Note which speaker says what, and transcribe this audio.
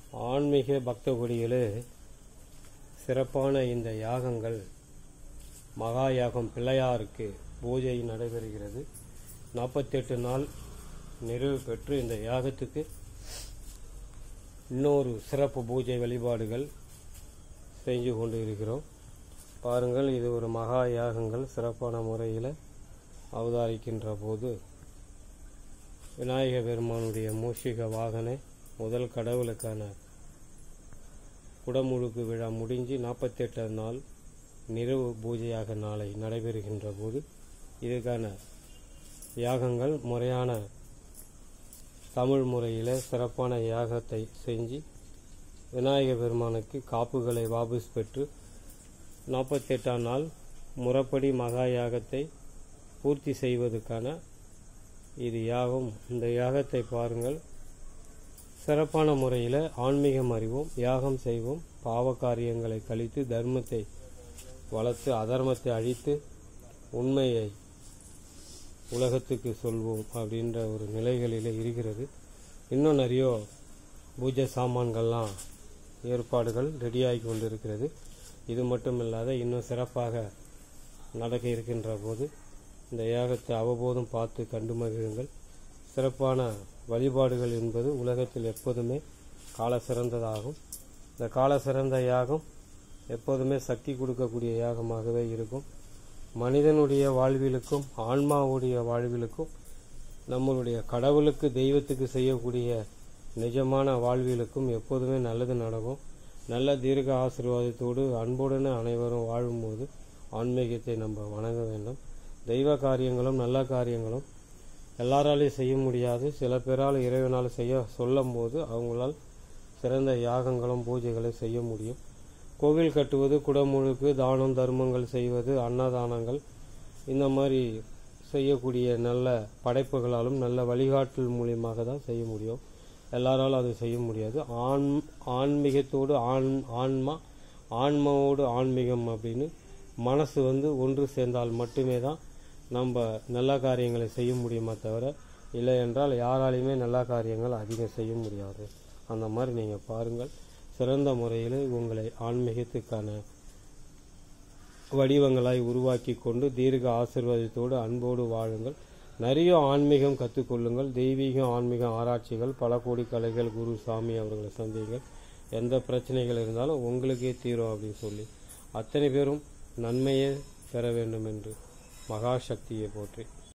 Speaker 1: ஆன்மீக பக்த கொடிகளே சிறப்பான இந்த யாகங்கள் மகா யாகம் பிள்ளையாருக்கு பூஜை நடைபெறுகிறது நாற்பத்தெட்டு நாள் நிறைவு பெற்று இந்த யாகத்துக்கு இன்னொரு சிறப்பு பூஜை வழிபாடுகள் செஞ்சு கொண்டு இருக்கிறோம் பாருங்கள் இது ஒரு மகா யாகங்கள் சிறப்பான முறையில் அவதாரிக்கின்ற போது விநாயக பெருமானுடைய மூஷிக வாகன முதல் கடவுளுக்கான குடமுழுக்கு விழா முடிஞ்சு நாற்பத்தெட்டு நாள் நிறைவு பூஜையாக நாளை நடைபெறுகின்ற போது இதுக்கான யாகங்கள் முறையான தமிழ் முறையில் சிறப்பான யாகத்தை செஞ்சு விநாயக பெருமானுக்கு காப்புகளை வாபஸ் பெற்று நாற்பத்தெட்டாம் நாள் முறைப்படி மகா யாகத்தை பூர்த்தி செய்வதற்கான இது யாகம் இந்த யாகத்தை பாருங்கள் சிறப்பான முறையில் ஆன்மீகம் அறிவோம் யாகம் செய்வோம் பாவ காரியங்களை கழித்து தர்மத்தை வளர்த்து அதர்மத்தை அழித்து உண்மையை உலகத்துக்கு சொல்வோம் அப்படின்ற ஒரு நிலைகளில் இருக்கிறது இன்னும் நிறைய பூஜை சாமான்கள்லாம் ஏற்பாடுகள் ரெடியாகி கொண்டிருக்கிறது இது மட்டும் இல்லாத இன்னும் சிறப்பாக நடக்க இருக்கின்ற போது இந்த யாகத்தை அவ்வப்போதும் பார்த்து கண்டு மகிழுங்கள் சிறப்பான வழிபாடுகள் என்பது உலகத்தில் எப்போதுமே கால சிறந்ததாகும் இந்த கால சிறந்த யாகம் எப்போதுமே சக்தி கொடுக்கக்கூடிய யாகமாகவே இருக்கும் மனிதனுடைய வாழ்விலுக்கும் ஆன்மாவுடைய வாழ்விலுக்கும் நம்மளுடைய கடவுளுக்கு தெய்வத்துக்கு செய்யக்கூடிய நிஜமான வாழ்விலுக்கும் எப்போதுமே நல்லது நடக்கும் நல்ல தீர்க்க ஆசீர்வாதத்தோடு அன்புடன் அனைவரும் வாழும்போது ஆன்மீகத்தை நம்ம வணங்க வேண்டும் தெய்வ காரியங்களும் நல்ல காரியங்களும் எல்லாராலையும் செய்ய முடியாது சில பேரால் இறைவனால் செய்ய சொல்லும் போது அவங்களால் சிறந்த யாகங்களும் பூஜைகளை செய்ய முடியும் கோவில் கட்டுவது குடமுழுக்கு தானம் தர்மங்கள் செய்வது அன்னதானங்கள் இந்த மாதிரி செய்யக்கூடிய நல்ல படைப்புகளாலும் நல்ல வழிகாட்டல் மூலியமாக தான் செய்ய முடியும் எல்லாராலும் அது செய்ய முடியாது ஆண் ஆன்மீகத்தோடு ஆண் ஆன்மா ஆன்மாவோடு ஆன்மீகம் அப்படின்னு மனசு வந்து ஒன்று சேர்ந்தால் மட்டுமே தான் நம்ம நல்ல காரியங்களை செய்ய முடியுமா தவிர இல்லை என்றால் யாராலையுமே நல்ல காரியங்கள் அதிகம் செய்ய முடியாது அந்த மாதிரி நீங்கள் பாருங்கள் சிறந்த முறையில் உங்களை ஆன்மீகத்துக்கான வடிவங்களாய் உருவாக்கி கொண்டு தீர்க்க ஆசிர்வாதத்தோடு அன்போடு வாழுங்கள் நிறைய ஆன்மீகம் கற்றுக்கொள்ளுங்கள் தெய்வீக ஆன்மீக ஆராய்ச்சிகள் பல கோடி கலைகள் குரு சாமி அவர்களை சந்திங்கள் எந்த பிரச்சனைகள் இருந்தாலும் உங்களுக்கே தீரும் அப்படின்னு சொல்லி அத்தனை பேரும் நன்மையே பெற வேண்டும் என்று மகாசக்தியை போற்றி